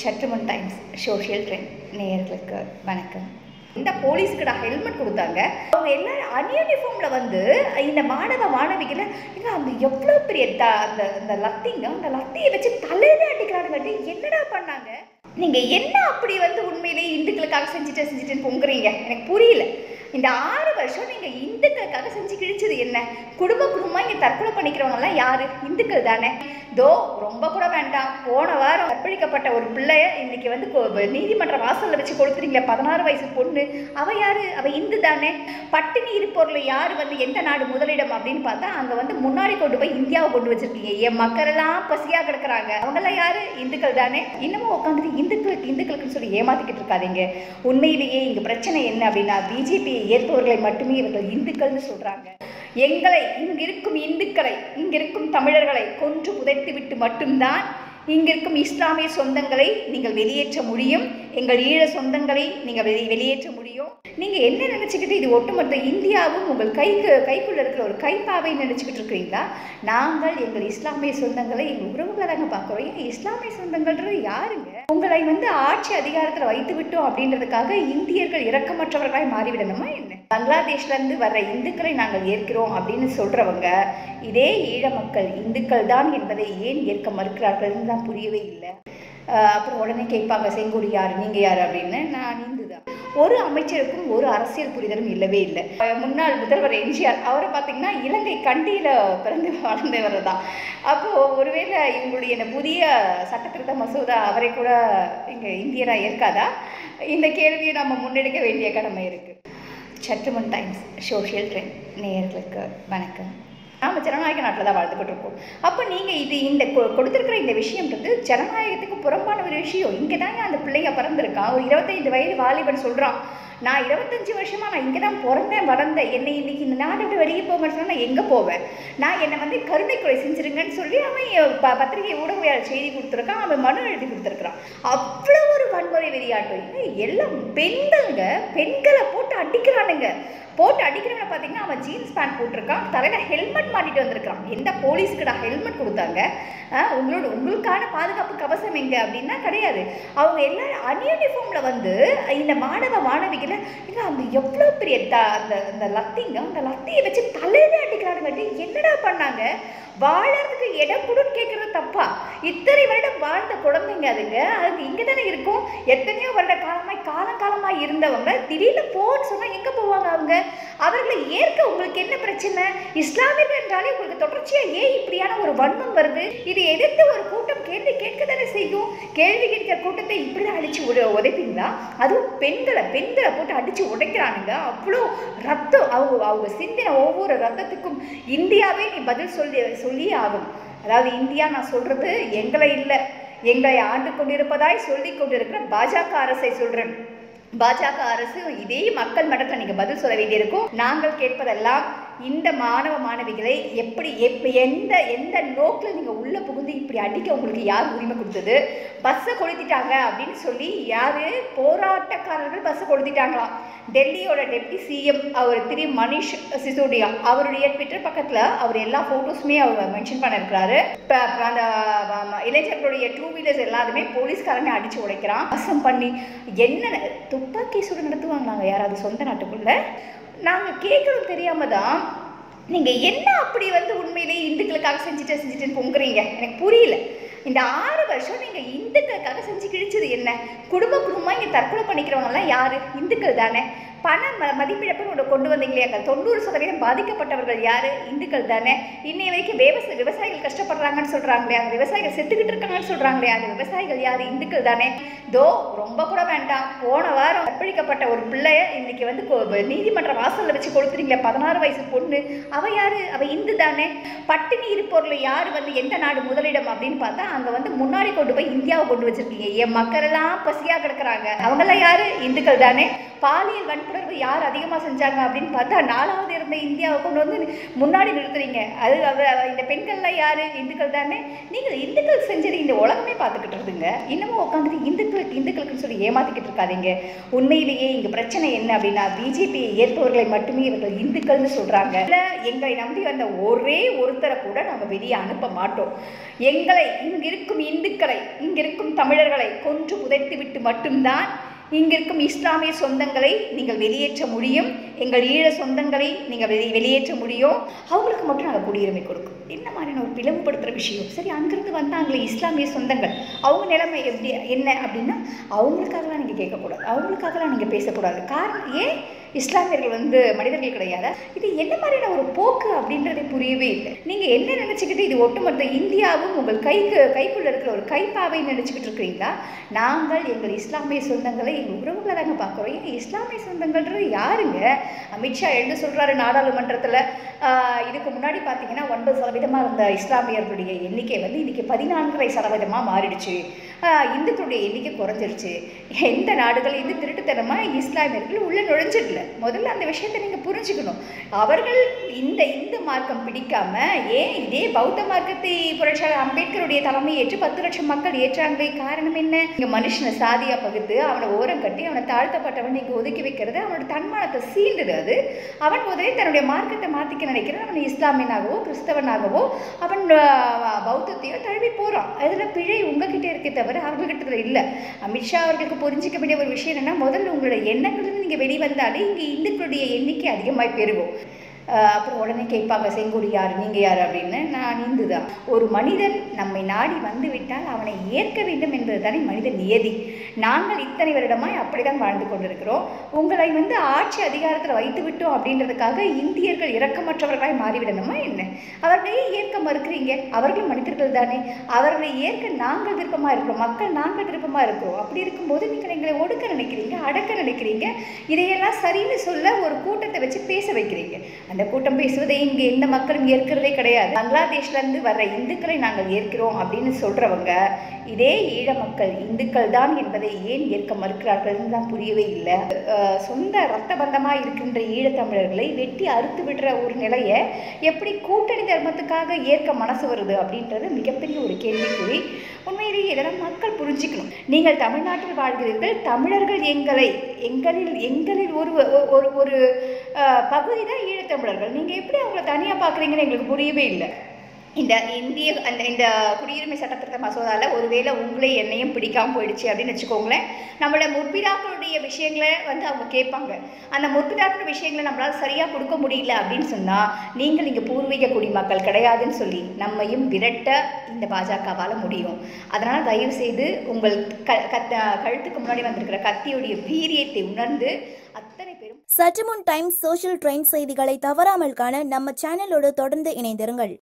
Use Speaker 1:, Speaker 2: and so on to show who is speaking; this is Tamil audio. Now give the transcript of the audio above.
Speaker 1: சற்றுமன் டைம்ஸ் சோஷியல் ட்ரெண்ட் நேயர்களுக்கு வணக்கம் இந்த போலீஸ்க்கு நான் ஹெல்மெட் கொடுத்தாங்க அவங்க எல்லாரும் அன்யூனிஃபார்ம்ல வந்து இந்த மாணவ மாணவிகளை ஏங்க அந்த எவ்வளோ பெரிய த அந்த அந்த லத்திங்க அந்த லத்தியை வச்சு தலையில அடிக்கிறானுங்க என்னடா பண்ணாங்க நீங்க என்ன அப்படி வந்து உண்மையிலேயே இந்துக்களுக்காக செஞ்சுட்டு செஞ்சுட்டுன்னு பொங்குறீங்க எனக்கு புரியல இந்த ஆறு வருஷம் நீங்க இந்துக்களுக்காக செஞ்சு கிழிச்சது என்ன குடும்ப குடும்பமா இங்க தற்கொலை பண்ணிக்கிறவங்க எல்லாம் யாரு இந்துக்கள் தானே தோ ரொம்ப கூட வேண்டாம் போன வாரம் கற்பழிக்கப்பட்ட ஒரு பிள்ளைய இன்னைக்கு வந்து கொ- நீதிமன்ற வாசல்ல வச்சு கொடுத்துறீங்களே பதினாறு வயசு பொண்ணு அவ யாரு அவ இந்து தானே பட்டினி இருப்போர்ல யாரு வந்து எந்த நாடு முதலிடம் அப்படின்னு பார்த்தா அங்க வந்து முன்னாடி கொண்டு போய் இந்தியாவை கொண்டு வச்சிருக்கீங்க என் மக்கள் எல்லாம் பசியா கிடக்குறாங்க அவங்கெல்லாம் யாரு இந்துக்கள் தானே இன்னமும் உட்காந்துட்டு இந்துக்களுக்கு இந்துக்களுக்குன்னு சொல்லி ஏமாத்திக்கிட்டு இருக்காதீங்க உண்மையிலேயே இங்க பிரச்சனை என்ன அப்படின்னா பிஜேபி ஏற்பவர்களை மட்டுமே இவர்கள் இந்துக்கள்னு சொல்றாங்க எங்களை இங்கிருக்கும் இந்துக்களை இங்கிருக்கும் தமிழர்களை கொன்று புதைத்து விட்டு மட்டும்தான் இங்கிருக்கும் இஸ்லாமிய சொந்தங்களை நீங்கள் வெளியேற்ற முடியும் எங்கள் ஈழ சொந்தங்களை நீங்கள் வெளி வெளியேற்ற முடியும் நீங்கள் என்ன நினச்சிக்கிட்டு இது ஒட்டுமொத்த இந்தியாவும் உங்கள் கைக்கு கைக்குள்ள இருக்கிற ஒரு கைப்பாவை நினச்சிக்கிட்டு இருக்கிறீங்களா நாங்கள் எங்கள் இஸ்லாமிய சொந்தங்களை எங்கள் உறவுகளை தாங்க பார்க்குறோம் ஏங்க இஸ்லாமிய சொந்தங்கள்ன்றது யாருங்க உங்களை வந்து ஆட்சி அதிகாரத்தில் வைத்து விட்டோம் அப்படின்றதுக்காக இந்தியர்கள் இரக்கமற்றவர்களாய் மாறிவிடணுமா என்ன பங்களாதேஷ்ல இருந்து வர்ற இந்துக்களை நாங்கள் ஏற்கிறோம் அப்படின்னு சொல்றவங்க இதே ஈழ மக்கள் இந்துக்கள் தான் என்பதை ஏன் ஏற்க மறுக்கிறார்கள்னு தான் புரியவே இல்லை ஆஹ் அப்புறம் உடனே கேட்பாங்க செங்கோடி யார் நீங்க யார் அப்படின்னு நான் இந்து தான் ஒரு அமைச்சருக்கும் ஒரு அரசியல் புரிதலும் இல்லவே இல்லை அஹ் முன்னாள் முதல்வர் எம்ஜிஆர் அவரை பார்த்தீங்கன்னா இலங்கை கண்டியில பிறந்து வளர்ந்தவர் தான் அப்போ ஒருவேளை இவங்களுடைய இந்த புதிய சட்டத்திருத்த மசோதா அவரை கூட இங்க இந்தியரா ஏற்காதா இந்த கேள்வியை நம்ம முன்னெடுக்க வேண்டிய கடமை இருக்கு சற்றுமன் டைம்ஸ் சோஷியல் ட்ரெண்ட் நேயர்களுக்கு வணக்கம் நாம ஜனநாயக நாட்டில் தான் வாழ்ந்துக்கிட்டு இருக்கோம் அப்போ நீங்கள் இது இந்த கொ- கொடுத்திருக்கிற இந்த விஷயம்ன்றது ஜனநாயகத்துக்கு புறம்பான ஒரு விஷயம் இங்கே தாங்க அந்த பிள்ளைங்க பிறந்திருக்கான் ஒரு இருபத்தைந்து வயது வாலிபன் சொல்கிறான் நான் இருபத்தஞ்சு வருஷமா நான் இங்கே தான் பிறந்தேன் வளர்ந்தேன் என்னை இன்னைக்கு இந்த நாட்டை விட்டு வெளியே போங்கன்னு சொன்னா நான் எங்கே போவேன் நான் என்னை வந்து கருணை கொலை செஞ்சிருங்கன்னு சொல்லி அவன் ப பத்திரிகை ஊடகவியாளர் செய்தி கொடுத்துருக்கான் அவன் மனு எழுதி கொடுத்துருக்கான் அவ்வளோ ஒரு வன்முறை வெறியாட்டம் இது எல்லாம் பெண்கள்ங்க பெண்களை போட்டு அடிக்கிறானுங்க போட்டு அடிக்கிறவனை பார்த்தீங்கன்னா அவன் ஜீன்ஸ் பேண்ட் போட்டிருக்கான் தலையில் ஹெல்மெட் மாட்டிட்டு வந்திருக்கான் எந்த போலீஸ்க்கு நான் ஹெல்மெட் கொடுத்தாங்க ஆ, உங்களோட உங்களுக்கான பாதுகாப்பு கவசம் எங்க அப்படின்னா கிடையாது அவங்க எல்லாரும் அன்யூனிஃபார்ம்ல வந்து இந்த மாணவ மாணவிகளை ஏங்க அந்த எவ்வளோ பெரிய த அந்த அந்த லத்திங்க அந்த லத்தியை வச்சு தலையில அடிக்கிறானுங்க என்னடா பண்ணாங்க வாழறதுக்கு இடம் கொடுன்னு கேட்கறது தப்பா இத்தனை வருடம் வாழ்ந்த குழந்தைங்க அதுங்க அதுக்கு இங்கே தானே இருக்கும் எத்தனையோ வருட காலமாய் காலம் காலமாய் இருந்தவங்க திடீர்னு போன்னு சொன்னால் எங்கே போவாங்க அவங்க அவர்களை ஏற்க உங்களுக்கு என்ன பிரச்சனை இஸ்லாமியர்கள் என்றாலே உங்களுக்கு தொடர்ச்சியாக ஏன் இப்படியான ஒரு வன்மம் வருது இது எதிர்த்து ஒரு கூட்டம் கேள்வி கேட்க தானே செய்யும் கேள்வி கேட்கிற கூட்டத்தை இப்படி தான் அடிச்சு உட உதைப்பீங்களா அதுவும் பெண்களை பெண்களை போட்டு அடிச்சு உடைக்கிறானுங்க அவ்வளோ ரத்தம் அவங்க அவங்க சிந்தின ஒவ்வொரு ரத்தத்துக்கும் இந்தியாவே நீ பதில் சொல்லி சொல்லியே ஆகும் அதாவது இந்தியா நான் சொல்றது எங்களை இல்லை எங்களை ஆண்டு கொண்டிருப்பதாய் சொல்லி கொண்டிருக்கிற பாஜக அரசை சொல்றேன் பாஜக அரசு இதே மக்கள் மன்றத்தில் நீங்க பதில் சொல்ல வேண்டியிருக்கும் நாங்கள் கேட்பதெல்லாம் இந்த மாணவ மாணவிகளை எப்படி எப்ப எந்த எந்த நோக்கில் நீங்க உள்ள புகுந்து இப்படி அடிக்க உங்களுக்கு யார் உரிமை கொடுத்தது பஸ்ஸை கொளுத்திட்டாங்க அப்படின்னு சொல்லி யாரு போராட்டக்காரர்கள் பஸ்ஸை கொளுத்திட்டாங்களாம் டெல்லியோட டெப்டி சிஎம் அவர் திரு மணிஷ் சிசோடியா அவருடைய ட்விட்டர் பக்கத்துல அவர் எல்லா போட்டோஸுமே அவர் மென்ஷன் பண்ணிருக்கிறாரு இப்போ அந்த ஆமா, இளைஞர்களுடைய டூ வீலர்ஸ் எல்லாருமே போலீஸ்காரங்க அடிச்சு உடைக்கிறான் வசம் பண்ணி என்ன துப்பாக்கி சூடு நடத்துவாங்களாங்க யாராவது சொந்த நாட்டுக்குள்ள நாங்க கேட்கறது தெரியாம தான் நீங்க என்ன அப்படி வந்து உண்மையிலேயே இந்துக்களுக்காக செஞ்சுட்டு செஞ்சுட்டுன்னு பொங்குறீங்க எனக்கு புரியல இந்த ஆறு வருஷம் நீங்க இந்துக்களுக்காக செஞ்சு கிழிச்சது என்ன குடும்ப குடும்பமா இங்க தற்கொலை பண்ணிக்கிறவங்க எல்லாம் யாரு இந்துக்கள் தானே பண ம மதிப்பிழப்பு ஒன்று கொண்டு வந்தீங்களே அங்கே தொண்ணூறு சதவீதம் பாதிக்கப்பட்டவர்கள் யாரு இந்துக்கள் தானே இன்னை வரைக்கும் விவசாய விவசாயிகள் கஷ்டப்படுறாங்கன்னு சொல்றாங்களே அந்த விவசாயிகள் செத்துக்கிட்டு இருக்காங்கன்னு சொல்றாங்களே அந்த விவசாயிகள் யாரு இந்துக்கள் தானே தோ ரொம்ப கூட வேண்டாம் போன வாரம் கற்பழிக்கப்பட்ட ஒரு பிள்ளைய இன்னைக்கு வந்து கொ- நீதிமன்ற வாசல்ல வச்சு கொடுத்துறீங்களே பதினாறு வயசு பொண்ணு அவ யாரு அவ இந்து தானே பட்டினி இருப்போர்ல யாரு வந்து எந்த நாடு முதலிடம் அப்படின்னு பார்த்தா அங்க வந்து முன்னாடி கொண்டு போய் இந்தியாவை கொண்டு வச்சிருக்கீங்க என் மக்கள் எல்லாம் பசியா கிடக்குறாங்க அவங்கெல்லாம் யாரு இந்துக்கள் தானே பாலியல் வன்கொடுமை இனப்புணர்வு யார் அதிகமாக செஞ்சாங்க அப்படின்னு பார்த்தா நாலாவது இருந்த இந்தியாவை கொண்டு வந்து முன்னாடி நிறுத்துறீங்க அது அவ- இந்த பெண்கள்லாம் யார் இந்துக்கள் தானே நீங்கள் இந்துக்கள் செஞ்சது இந்த உலகமே பார்த்துக்கிட்டு இருக்குதுங்க இன்னமும் உட்காந்துட்டு இந்துக்களுக்கு இந்துக்களுக்குன்னு சொல்லி ஏமாத்திக்கிட்டு இருக்காதீங்க உண்மையிலேயே இங்கே பிரச்சனை என்ன அப்படின்னா பிஜேபியை ஏற்பவர்களை மட்டுமே இவர்கள் இந்துக்கள்னு சொல்கிறாங்க இல்லை எங்களை நம்பி வந்த ஒரே ஒருத்தரை கூட நாங்கள் வெளியே அனுப்ப மாட்டோம் எங்களை இங்கிருக்கும் இந்துக்களை இங்கிருக்கும் தமிழர்களை கொன்று புதைத்து விட்டு மட்டும்தான் இங்கிருக்கும் இஸ்லாமிய சொந்தங்களை நீங்கள் வெளியேற்ற முடியும் எங்கள் ஈழ சொந்தங்களை நீங்கள் வெளி வெளியேற்ற முடியும் அவங்களுக்கு மட்டும் நாங்கள் குடியுரிமை கொடுக்கும் என்ன மாதிரியான ஒரு பிளவுபடுத்துகிற விஷயம் சரி அங்கிருந்து வந்தாங்களே இஸ்லாமிய சொந்தங்கள் அவங்க நிலைமை எப்படி என்ன அப்படின்னா அவங்களுக்காகலாம் நீங்கள் கேட்கக்கூடாது அவங்களுக்காகலாம் நீங்கள் பேசக்கூடாது காரணம் ஏன் இஸ்லாமியர்கள் வந்து மனிதர்கள் கிடையாது இது என்ன மாதிரியான ஒரு போக்கு அப்படின்றதே புரியவே இல்லை நீங்கள் என்ன நினச்சிக்கிட்டு இது ஒட்டுமொத்த இந்தியாவும் உங்கள் கைக்கு கைக்குள்ள இருக்கிற ஒரு கைப்பாவை நினச்சிக்கிட்டு இருக்கிறீங்களா நாங்கள் எங்கள் இஸ்லாமிய சொந்தங்களை எங்கள் உறவுகளை தாங்க பார்க்குறோம் ஏங்க இஸ்லாமிய சொந்தங்கள்ன்றது யாருங்க அமித்ஷா எழுந்து சொல்கிறாரு நாடாளுமன்றத்தில் இதுக்கு முன்னாடி பார்த்தீங்கன்னா ஒன்பது சதவீதமாக இருந்த இஸ்லாமியர்களுடைய எண்ணிக்கை வந்து இன்றைக்கி பதினான்கரை சதவீதமாக மாறிடுச்சு ஆஹ் இந்துக்களுடைய எண்ணிக்கை குறைஞ்சிருச்சு எந்த நாடுகள் இது திருட்டுத்தனமாக இஸ்லாமியர்கள் உள்ளே நுழைஞ்சிடல முதல்ல அந்த விஷயத்தை நீங்கள் புரிஞ்சுக்கணும் அவர்கள் இந்த இந்து மார்க்கம் பிடிக்காம ஏன் இதே பௌத்த மார்க்கத்தை புரட்சியாளர் அம்பேத்கருடைய தலைமை ஏற்று பத்து லட்சம் மக்கள் ஏற்றாங்களே காரணம் என்ன இங்கே மனுஷனை சாதியாக பகுத்து அவனை ஓரம் கட்டி அவனை தாழ்த்தப்பட்டவன் இங்கே ஒதுக்கி வைக்கிறது அவனோட தன்மானத்தை சீண்டுது அது அவன் முதலே தன்னுடைய மார்க்கத்தை மாற்றிக்க நினைக்கிறான் அவன் இஸ்லாமியனாகவோ கிறிஸ்தவனாகவோ அவன் ஆஹ், பௌத்தத்தையோ தழுவி போகிறான் அதில் பிழை உங்ககிட்ட இருக்கே தவிர அவங்ககிட்ட இல்லை அமித்ஷா அவர்களுக்கு புரிஞ்சிக்க வேண்டிய ஒரு விஷயம் என்னன்னா முதல்ல உங்களோட எண்ணங்கள்லேருந்து நீங்கள் வெளிவந்தாலே இங்கே இந்துக்களுடைய எண்ணிக்கை அதிகமாக பெருகும் ஆஹ் அப்புறம் உடனே கேட்பாங்க செங்கோடி யார் நீங்கள் யார் அப்படின்னு நான் இந்து தான் ஒரு மனிதன் நம்மை நாடி வந்து விட்டால் அவனை ஏற்க வேண்டும் என்பது தானே மனித நியதி நாங்கள் இத்தனை வருடமாய் அப்படிதான் வாழ்ந்து கொண்டிருக்கிறோம் உங்களை வந்து ஆட்சி அதிகாரத்தில் வைத்து விட்டோம் அப்படின்றதுக்காக இந்தியர்கள் இரக்கமற்றவர்களாய் மாறிவிடணுமா என்ன அவர்களை ஏற்க மறுக்கிறீங்க அவர்களும் மனிதர்கள் தானே அவர்களை ஏற்க நாங்கள் விருப்பமாக இருக்கிறோம் மக்கள் நாங்கள் விருப்பமாக இருக்கிறோம் அப்படி இருக்கும்போது நீங்கள் எங்களை ஒடுக்க நினைக்கிறீங்க அடக்க நினைக்கிறீங்க இதையெல்லாம் சரின்னு சொல்ல ஒரு கூட்டத்தை வச்சு பேச வைக்கிறீங்க அந்த கூட்டம் பேசுவதை இங்கே எந்த மக்களும் ஏற்கிறதே கிடையாது பங்களாதேஷ்ல இருந்து வர்ற இந்துக்களை நாங்கள் ஏற்கிறோம் அப்படின்னு சொல்றவங்க இதே ஈழ மக்கள் இந்துக்கள் தான் என்பதை ஏன் ஏற்க மறுக்கிறார்கள்னு தான் புரியவே இல்லை அஹ் சொந்த ரத்த பந்தமாக இருக்கின்ற ஈழத்தமிழர்களை வெட்டி அறுத்து விடுற ஒரு நிலையை எப்படி கூட்டணி தர்மத்துக்காக ஏற்க மனசு வருது அப்படின்றது மிகப்பெரிய ஒரு கேள்விக்குறி உண்மையிலேயே இதெல்லாம் மக்கள் புரிஞ்சுக்கணும் நீங்கள் தமிழ்நாட்டில் வாழ்கிறீர்கள் தமிழர்கள் எங்களை எங்களில் எங்களில் ஒரு ஒரு ஒரு அஹ், பகுதி தான் ஈழத்தமிழர்கள் நீங்கள் எப்படி அவங்கள தனியாக பார்க்குறீங்கன்னு எங்களுக்கு புரியவே இல்லை இந்த இந்திய அந்த இந்த குடியுரிமை சட்டத்திருத்த மசோதாவில் ஒருவேளை உங்களே என்னையும் பிடிக்காம போயிடுச்சு அப்படின்னு வச்சுக்கோங்களேன் நம்மளோட முற்பிதாக்களுடைய விஷயங்களை வந்து அவங்க கேட்பாங்க அந்த முற்பிதாக்களுடைய விஷயங்களை நம்மளால் சரியாக கொடுக்க முடியல அப்படின்னு சொன்னால் நீங்கள் இங்கே பூர்வீக குடிமக்கள் கிடையாதுன்னு சொல்லி நம்மையும் விரட்ட இந்த பாஜகவால் முடியும் அதனால் தயவு செய்து உங்கள் க கத்த கழுத்துக்கு முன்னாடி வந்திருக்கிற கத்தியுடைய வீரியத்தை உணர்ந்து அத்தனை பேரும்
Speaker 2: சற்றுமுன் டைம்ஸ் சோஷியல் ட்ரெண்ட் செய்திகளை தவறாமல் காண நம்ம சேனலோடு தொடர்ந்து இணைந்திருங்கள்